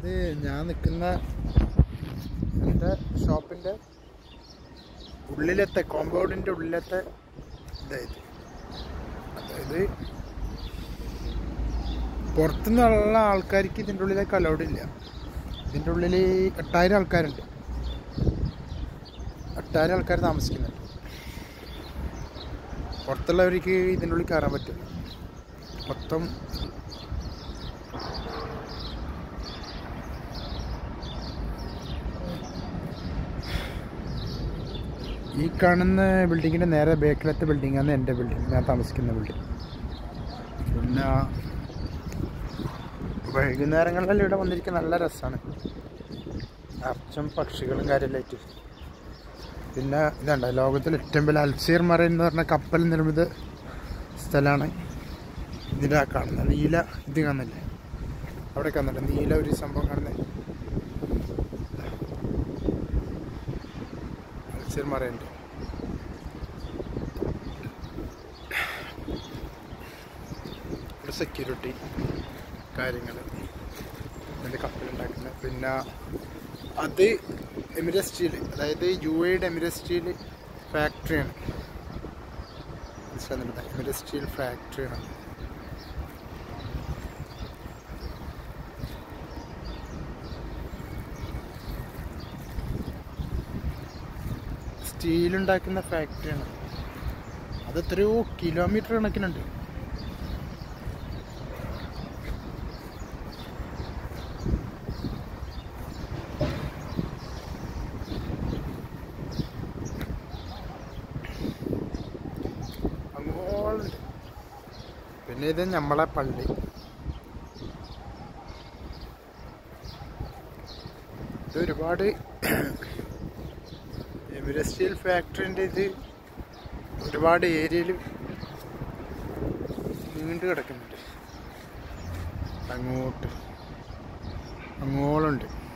ഇത് ഞാൻ നിൽക്കുന്ന എൻ്റെ ഷോപ്പിൻ്റെ ഉള്ളിലത്തെ കോമ്പൗണ്ടിൻ്റെ ഉള്ളിലത്തെ ഇതായത് അതായത് പുറത്തുനിന്നുള്ള ആൾക്കാർക്ക് ഇതിൻ്റെ ഉള്ളിലേക്ക് അലൗഡ് ഇല്ല ഇതിൻ്റെ ഉള്ളിൽ എട്ടായിരം ആൾക്കാരുണ്ട് എട്ടായിരം ആൾക്കാർ താമസിക്കുന്നുണ്ട് പുറത്തുള്ളവർക്ക് ഇതിൻ്റെ ഉള്ളിൽ കയറാൻ പറ്റില്ല മൊത്തം ഈ കാണുന്ന ബിൽഡിങ്ങിൻ്റെ നേരെ ബേക്കിലത്തെ ബിൽഡിങ്ങാണ് എൻ്റെ ബിൽഡിംഗ് ഞാൻ താമസിക്കുന്ന ബിൽഡിംഗ് പിന്നെ വൈകുന്നേരങ്ങളിലെല്ലാം ഇവിടെ വന്നിരിക്കാൻ നല്ല രസമാണ് നിറച്ചും പക്ഷികളും കാര്യമെല്ലായിട്ട് പിന്നെ ഇതുണ്ട് ലോകത്തിൽ ഏറ്റവും വലിയ അൽസീർ മറൈൻ എന്ന് പറഞ്ഞ കപ്പൽ നിർമ്മിത സ്ഥലമാണ് ഇതിലാ കാണുന്നത് നീല ഇത് കാണുന്നില്ലേ അവിടെ കാണുന്നുണ്ട് നീല ഒരു സംഭവം കാണുന്നത് അൽസീർ മറൈൻ ഇവിടെ സെക്യൂരിറ്റി കാര്യങ്ങൾ അതിൻ്റെ കപ്പലുണ്ടാക്കുന്നത് പിന്നെ അത് എമിറേറ്റ് സ്റ്റീൽ അതായത് യു എയുടെ എമിറേറ്റ് സ്റ്റീൽ ഫാക്ടറിയാണ് മനസ്സിലാകുന്നുണ്ട് എമിറേറ്റ് സ്റ്റീൽ ഫാക്ടറിയാണ് സ്റ്റീൽ ഉണ്ടാക്കുന്ന ഫാക്ടറിയാണ് അത് എത്രയോ കിലോമീറ്റർ കണക്കിനുണ്ട് അങ്ങോളുണ്ട് പിന്നെ ഇത് നമ്മളെ പള്ളി ഇത് ഒരുപാട് എമിറസ്റ്റീൽ ഫാക്ടറിൻ്റെ ഇത് ഒരുപാട് ഏരിയയിൽ നീണ്ടു കിടക്കുന്നുണ്ട് അങ്ങോട്ട് അങ്ങോളുണ്ട്